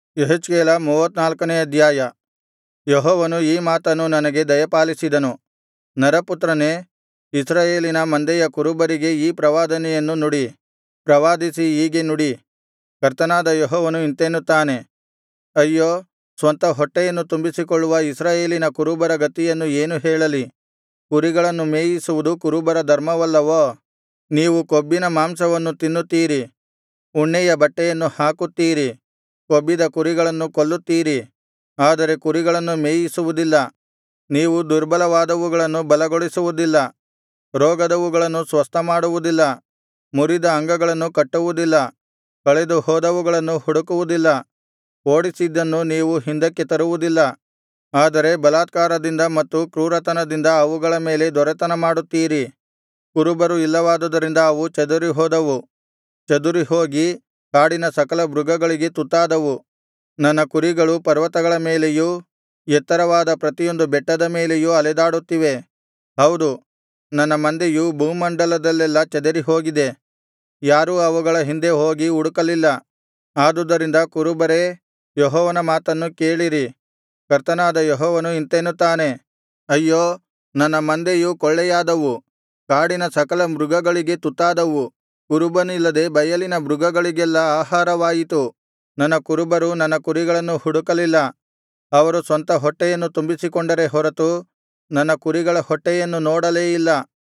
ಯೆಹೆಜ್ಕೇಲ ಮೂವತ್ತನಾಲ್ಕನೇ ಅಧ್ಯಾಯ ಯೆಹೋವನು ಈ ಮಾತನ್ನು ನನಗೆ ದಯಪಾಲಿಸಿದನು ನರಪುತ್ರನೇ ಇಸ್ರಾಯೇಲಿನ ಮಂದೆಯ ಕುರುಬರಿಗೆ ಈ ಪ್ರವಾದನೆಯನ್ನು ನುಡಿ ಪ್ರವಾದಿಸಿ ಹೀಗೆ ನುಡಿ ಕರ್ತನಾದ ಯೆಹೋವನು ಇಂತೆನ್ನುತ್ತಾನೆ ಅಯ್ಯೋ ಸ್ವಂತ ಹೊಟ್ಟೆಯನ್ನು ತುಂಬಿಸಿಕೊಳ್ಳುವ ಇಸ್ರಾಯೇಲಿನ ಕುರುಬರ ಗತಿಯನ್ನು ಏನು ಹೇಳಲಿ ಕುರಿಗಳನ್ನು ಮೇಯಿಸುವುದು ಕುರುಬರ ಧರ್ಮವಲ್ಲವೋ ನೀವು ಕೊಬ್ಬಿನ ಮಾಂಸವನ್ನು ತಿನ್ನುತ್ತೀರಿ ಉಣ್ಣೆಯ ಬಟ್ಟೆಯನ್ನು ಹಾಕುತ್ತೀರಿ ಕೊಬ್ಬಿದ ಕುರಿಗಳನ್ನು ಕೊಲ್ಲುತ್ತೀರಿ ಆದರೆ ಕುರಿಗಳನ್ನು ಮೇಯಿಸುವುದಿಲ್ಲ ನೀವು ದುರ್ಬಲವಾದವುಗಳನ್ನು ಬಲಗೊಳಿಸುವುದಿಲ್ಲ ರೋಗದವುಗಳನ್ನು ಸ್ವಸ್ಥಮಾಡುವುದಿಲ್ಲ ಮುರಿದ ಅಂಗಗಳನ್ನು ಕಟ್ಟುವುದಿಲ್ಲ ಕಳೆದು ಹೋದವುಗಳನ್ನು ಹುಡುಕುವುದಿಲ್ಲ ಓಡಿಸಿದ್ದನ್ನು ನೀವು ಹಿಂದಕ್ಕೆ ತರುವುದಿಲ್ಲ ಆದರೆ ಬಲಾತ್ಕಾರದಿಂದ ಮತ್ತು ಕ್ರೂರತನದಿಂದ ಅವುಗಳ ಮೇಲೆ ದೊರೆತನಮಾಡುತ್ತೀರಿ ಕುರುಬರು ಇಲ್ಲವಾದುದರಿಂದ ಅವು ಚದುರಿಹೋದವು ಚದುರಿಹೋಗಿ ಕಾಡಿನ ಸಕಲ ಮೃಗಗಳಿಗೆ ತುತ್ತಾದವು ನನ್ನ ಕುರಿಗಳು ಪರ್ವತಗಳ ಮೇಲೆಯೂ ಎತ್ತರವಾದ ಪ್ರತಿಯೊಂದು ಬೆಟ್ಟದ ಮೇಲೆಯೂ ಅಲೆದಾಡುತ್ತಿವೆ ಹೌದು ನನ್ನ ಮಂದೆಯು ಭೂಮಂಡಲದಲ್ಲೆಲ್ಲಾ ಚದರಿಹೋಗಿದೆ ಯಾರೂ ಅವುಗಳ ಹಿಂದೆ ಹೋಗಿ ಹುಡುಕಲಿಲ್ಲ ಆದುದರಿಂದ ಕುರುಬರೇ ಯೆಹೋವನ ಮಾತನ್ನು ಕೇಳಿರಿ ಕರ್ತನಾದ ಯೆಹೋವನು ಇಂತೆನ್ನುತ್ತಾನೆ ಅಯ್ಯೋ ನನ್ನ ಮಂದೆಯು ಕೊಳ್ಳೆಯಾದವು ಕಾಡಿನ ಸಕಲ ಮೃಗಗಳಿಗೆ ತುತ್ತಾದವು ಕುರುಬನಿಲ್ಲದೆ ಬಯಲಿನ ಮೃಗಗಳಿಗೆಲ್ಲಾ ಆಹಾರವಾಯಿತು ನನ್ನ ಕುರುಬರು ನನ್ನ ಕುರಿಗಳನ್ನು ಹುಡುಕಲಿಲ್ಲ ಅವರು ಸ್ವಂತ ಹೊಟ್ಟೆಯನ್ನು ತುಂಬಿಸಿಕೊಂಡರೇ ಹೊರತು ನನ್ನ ಕುರಿಗಳ ಹೊಟ್ಟೆಯನ್ನು ನೋಡಲೇ ಇಲ್ಲ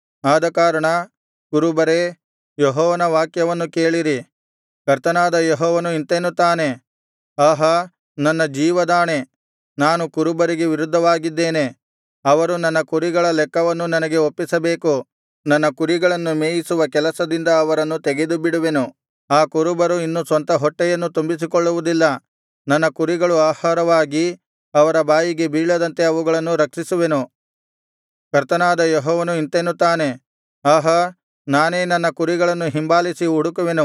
ಆದಕಾರಣ ಕುರುಬರೇ ಯೆಹೋವನ ವಾಕ್ಯವನ್ನು ಕೇಳಿರಿ ಕರ್ತನಾದ ಯೆಹೋವನು ಇಂತೆನ್ನುತ್ತಾನೆ ಆಹಾ ನನ್ನ ಜೀವದಾಣೆ ನಾನು ಕುರುಬರಿಗೆ ವಿರುದ್ಧವಾಗಿದ್ದೇನೆ ಅವರು ನನ್ನ ಕುರಿಗಳ ಲೆಕ್ಕವನ್ನು ನನಗೆ ಒಪ್ಪಿಸಬೇಕು ನನ್ನ ಕುರಿಗಳನ್ನು ಮೇಯಿಸುವ ಕೆಲಸದಿಂದ ಅವರನ್ನು ತೆಗೆದುಬಿಡುವೆನು ಆ ಕುರುಬರು ಇನ್ನು ಸ್ವಂತ ಹೊಟ್ಟೆಯನ್ನು ತುಂಬಿಸಿಕೊಳ್ಳುವುದಿಲ್ಲ ನನ್ನ ಕುರಿಗಳು ಆಹಾರವಾಗಿ ಅವರ ಬಾಯಿಗೆ ಬೀಳದಂತೆ ಅವುಗಳನ್ನು ರಕ್ಷಿಸುವೆನು ಕರ್ತನಾದ ಯೆಹೋವನು ಇಂತೆನ್ನುತ್ತಾನೆ ಆಹಾ ನಾನೇ ನನ್ನ ಕುರಿಗಳನ್ನು ಹಿಂಬಾಲಿಸಿ ಹುಡುಕುವೆನು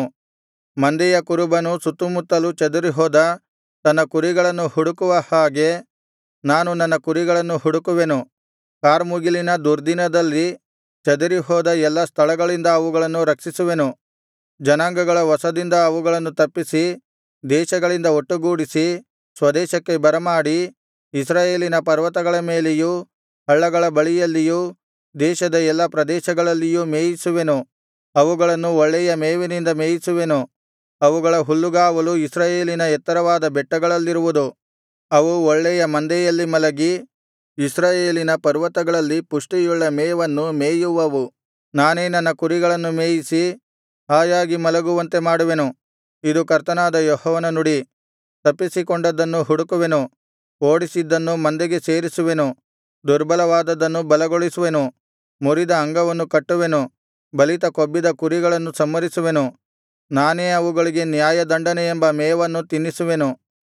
ಮಂದೆಯ ಕುರುಬನು ಸುತ್ತುಮುತ್ತಲು ಚದುರಿಹೋದ ತನ್ನ ಕುರಿಗಳನ್ನು ಹುಡುಕುವ ಹಾಗೆ ನಾನು ನನ್ನ ಕುರಿಗಳನ್ನು ಹುಡುಕುವೆನು ಕಾರ್ಮುಗಿಲಿನ ದುರ್ದಿನದಲ್ಲಿ ಚದರಿಹೋದ ಎಲ್ಲಾ ಸ್ಥಳಗಳಿಂದ ಅವುಗಳನ್ನು ರಕ್ಷಿಸುವೆನು ಜನಾಂಗಗಳ ವಶದಿಂದ ಅವುಗಳನ್ನು ತಪ್ಪಿಸಿ ದೇಶಗಳಿಂದ ಒಟ್ಟುಗೂಡಿಸಿ ಸ್ವದೇಶಕ್ಕೆ ಬರಮಾಡಿ ಇಸ್ರಾಯೇಲಿನ ಪರ್ವತಗಳ ಮೇಲೆಯೂ ಹಳ್ಳಗಳ ಬಳಿಯಲ್ಲಿಯೂ ದೇಶದ ಎಲ್ಲಾ ಪ್ರದೇಶಗಳಲ್ಲಿಯೂ ಮೇಯಿಸುವೆನು ಅವುಗಳನ್ನು ಒಳ್ಳೆಯ ಮೇವಿನಿಂದ ಮೇಯಿಸುವೆನು ಅವುಗಳ ಹುಲ್ಲುಗಾವಲು ಇಸ್ರಾಯೇಲಿನ ಎತ್ತರವಾದ ಬೆಟ್ಟಗಳಲ್ಲಿರುವುದು ಅವು ಒಳ್ಳೆಯ ಮಂದೆಯಲ್ಲಿ ಮಲಗಿ ಇಸ್ರಾಯೇಲಿನ ಪರ್ವತಗಳಲ್ಲಿ ಪುಷ್ಟಿಯುಳ್ಳ ಮೇವನ್ನು ಮೇಯುವವು ನಾನೇ ನನ್ನ ಕುರಿಗಳನ್ನು ಮೇಯಿಸಿ ಹಾಯಾಗಿ ಮಲಗುವಂತೆ ಮಾಡುವೆನು ಇದು ಕರ್ತನಾದ ಯೆಹೋವನ ನುಡಿ ತಪ್ಪಿಸಿಕೊಂಡದ್ದನ್ನು ಹುಡುಕುವೆನು ಓಡಿಸಿದ್ದನ್ನು ಮಂದೆಗೆ ಸೇರಿಸುವೆನು ದುರ್ಬಲವಾದದ್ದನ್ನು ಬಲಗೊಳಿಸುವೆನು ಮುರಿದ ಅಂಗವನ್ನು ಕಟ್ಟುವೆನು ಬಲಿತ ಕೊಬ್ಬಿದ ಕುರಿಗಳನ್ನು ಸಂಹರಿಸುವೆನು ನಾನೇ ಅವುಗಳಿಗೆ ನ್ಯಾಯದಂಡನೆ ಎಂಬ ಮೇವನ್ನು ತಿನ್ನಿಸುವೆನು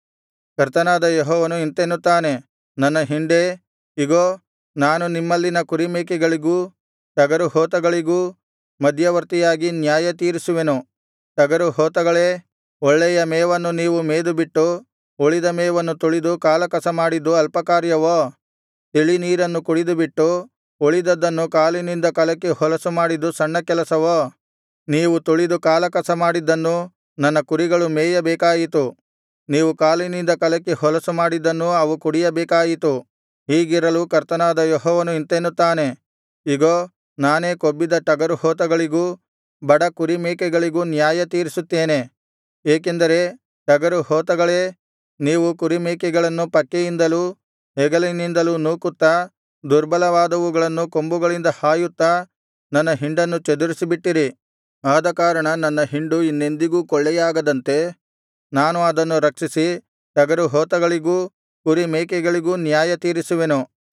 ಕರ್ತನಾದ ಯೆಹೋವನು ಇಂತೆನ್ನುತ್ತಾನೆ ನನ್ನ ಹಿಂಡೇ ಇಗೋ ನಾನು ನಿಮ್ಮಲ್ಲಿನ ಕುರಿಮೇಕೆಗಳಿಗೂ ಟಗರುಹೋತಗಳಿಗೂ ಮಧ್ಯವರ್ತಿಯಾಗಿ ನ್ಯಾಯತೀರಿಸುವೆನು ಟಗರುಹೋತಗಳೇ ಒಳ್ಳೆಯ ಮೇವನ್ನು ನೀವು ಮೇದುಬಿಟ್ಟು ಉಳಿದ ಮೇವನ್ನು ತುಳಿದು ಕಾಲಕಸ ಮಾಡಿದ್ದು ಅಲ್ಪಕಾರ್ಯವೋ ತಿಳಿನೀರನ್ನು ಕುಡಿದುಬಿಟ್ಟು ಉಳಿದದ್ದನ್ನು ಕಾಲಿನಿಂದ ಕಲಕಿ ಹೊಲಸು ಮಾಡಿದ್ದು ಸಣ್ಣ ಕೆಲಸವೋ ನೀವು ತುಳಿದು ಕಾಲಕಸ ಮಾಡಿದ್ದನ್ನು ನನ್ನ ಕುರಿಗಳು ಮೇಯಬೇಕಾಯಿತು ನೀವು ಕಾಲಿನಿಂದ ಕಲಕಿ ಹೊಲಸು ಮಾಡಿದ್ದನ್ನು ಅವು ಕುಡಿಯಬೇಕಾಯಿತು ಹೀಗಿರಲು ಕರ್ತನಾದ ಯೆಹೋವನು ಇಂತೆನ್ನುತ್ತಾನೆ ಇಗೋ ನಾನೇ ಕೊಬ್ಬಿದ ಟಗರುಹೋತಗಳಿಗೂ ಬಡ ಕುರಿಮೇಕೆಗಳಿಗೂ ನ್ಯಾಯತೀರಿಸುತ್ತೇನೆ ಏಕೆಂದರೆ ಟಗರುಹೋತಗಳೇ ನೀವು ಕುರಿಮೇಕೆಗಳನ್ನು ಪಕ್ಕೆಯಿಂದಲೂ ಹೆಗಲಿನಿಂದಲೂ ನೂಕುತ್ತಾ ದುರ್ಬಲವಾದವುಗಳನ್ನು ಕೊಂಬುಗಳಿಂದ ಹಾಯುತ್ತಾ ನನ್ನ ಹಿಂಡನ್ನು ಚದುರಿಸಿಬಿಟ್ಟಿರಿ ಆದಕಾರಣ ನನ್ನ ಹಿಂಡು ಇನ್ನೆಂದಿಗೂ ಕೊಳ್ಳೆಯಾಗದಂತೆ ನಾನು ಅದನ್ನು ರಕ್ಷಿಸಿ ಟಗರುಹೋತಗಳಿಗೂ ಕುರಿಮೇಕೆಗಳಿಗೂ ನ್ಯಾಯತೀರಿಸುವೆನು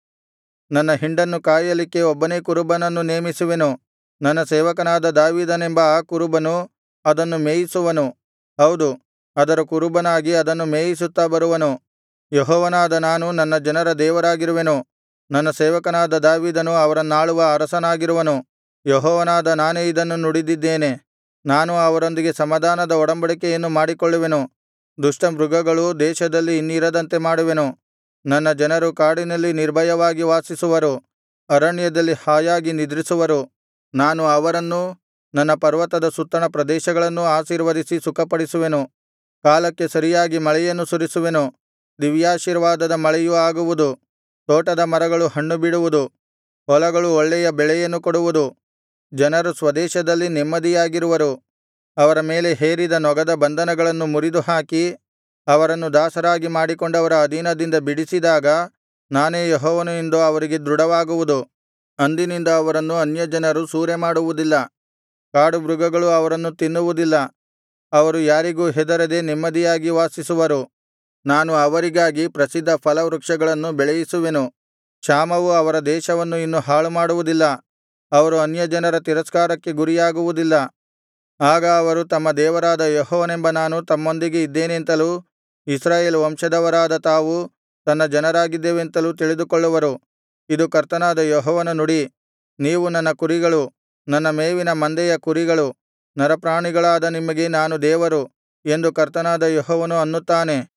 ನನ್ನ ಹಿಂಡನ್ನು ಕಾಯಲಿಕ್ಕೆ ಒಬ್ಬನೇ ಕುರುಬನನ್ನು ನೇಮಿಸುವೆನು ನನ್ನ ಸೇವಕನಾದ ದಾವೀದನೆಂಬ ಆ ಕುರುಬನು ಅದನ್ನು ಮೇಯಿಸುವನು ಹೌದು ಅದರ ಕುರುಬನಾಗಿ ಅದನ್ನು ಮೇಯಿಸುತ್ತಾ ಬರುವನು ಯೆಹೋವನಾದ ನಾನು ನನ್ನ ಜನರ ದೇವರಾಗಿರುವೆನು ನನ್ನ ಸೇವಕನಾದ ದಾವೀದನು ಅವರನ್ನಾಳುವ ಅರಸನಾಗಿರುವನು ಯೆಹೋವನಾದ ನಾನೇ ಇದನ್ನು ನುಡಿದಿದ್ದೇನೆ ನಾನು ಅವರೊಂದಿಗೆ ಸಮಾಧಾನದ ಒಡಂಬಡಿಕೆಯನ್ನು ಮಾಡಿಕೊಳ್ಳುವೆನು ದುಷ್ಟಮೃಗಗಳು ದೇಶದಲ್ಲಿ ಇನ್ನಿರದಂತೆ ಮಾಡುವೆನು ನನ್ನ ಜನರು ಕಾಡಿನಲ್ಲಿ ನಿರ್ಭಯವಾಗಿ ವಾಸಿಸುವರು ಅರಣ್ಯದಲ್ಲಿ ಹಾಯಾಗಿ ನಿದ್ರಿಸುವರು ನಾನು ಅವರನ್ನೂ ನನ್ನ ಪರ್ವತದ ಸುತ್ತಣ ಪ್ರದೇಶಗಳನ್ನೂ ಆಶೀರ್ವದಿಸಿ ಸುಖಪಡಿಸುವೆನು ಕಾಲಕ್ಕೆ ಸರಿಯಾಗಿ ಮಳೆಯನ್ನು ಸುರಿಸುವೆನು ದಿವ್ಯಾಶೀರ್ವಾದದ ಮಳೆಯು ಆಗುವುದು ತೋಟದ ಮರಗಳು ಹಣ್ಣು ಬಿಡುವುದು ಹೊಲಗಳು ಒಳ್ಳೆಯ ಬೆಳೆಯನ್ನು ಕೊಡುವುದು ಜನರು ಸ್ವದೇಶದಲ್ಲಿ ನೆಮ್ಮದಿಯಾಗಿರುವರು ಅವರ ಮೇಲೆ ಹೇರಿದ ನೊಗದ ಬಂಧನಗಳನ್ನು ಮುರಿದುಹಾಕಿ ಅವರನ್ನು ದಾಸರಾಗಿ ಮಾಡಿಕೊಂಡವರ ಅಧೀನದಿಂದ ಬಿಡಿಸಿದಾಗ ನಾನೇ ಯೆಹೋವನು ಎಂದು ಅವರಿಗೆ ದೃಢವಾಗುವುದು ಅಂದಿನಿಂದ ಅವರನ್ನು ಅನ್ಯಜನರು ಸೂರೆಮಾಡುವುದಿಲ್ಲ ಕಾಡುಮೃಗಗಳು ಅವರನ್ನು ತಿನ್ನುವುದಿಲ್ಲ ಅವರು ಯಾರಿಗೂ ಹೆದರದೆ ನೆಮ್ಮದಿಯಾಗಿ ವಾಸಿಸುವರು ನಾನು ಅವರಿಗಾಗಿ ಪ್ರಸಿದ್ಧ ಫಲವೃಕ್ಷಗಳನ್ನು ಬೆಳೆಯಿಸುವೆನು ಕ್ಷಾಮವು ಅವರ ದೇಶವನ್ನು ಇನ್ನು ಹಾಳುಮಾಡುವುದಿಲ್ಲ ಅವರು ಅನ್ಯಜನರ ತಿರಸ್ಕಾರಕ್ಕೆ ಗುರಿಯಾಗುವುದಿಲ್ಲ ಆಗ ಅವರು ತಮ್ಮ ದೇವರಾದ ಯೆಹೋವನೆಂಬ ನಾನು ತಮ್ಮೊಂದಿಗೆ ಇದ್ದೇನೆಂತಲೂ ಇಸ್ರಾಯೇಲ್ ವಂಶದವರಾದ ತಾವು ತನ್ನ ಜನರಾಗಿದ್ದೇವೆಂತಲೂ ತಿಳಿದುಕೊಳ್ಳುವರು ಇದು ಕರ್ತನಾದ ಯೆಹೋವನ ನುಡಿ ನೀವು ನನ್ನ ಕುರಿಗಳು ನನ್ನ ಮೇವಿನ ಮಂದೆಯ ಕುರಿಗಳು ನರಪ್ರಾಣಿಗಳಾದ ನಿಮಗೆ ನಾನು ದೇವರು ಎಂದು ಕರ್ತನಾದ ಯೆಹೋವನು ಅನ್ನುತ್ತಾನೆ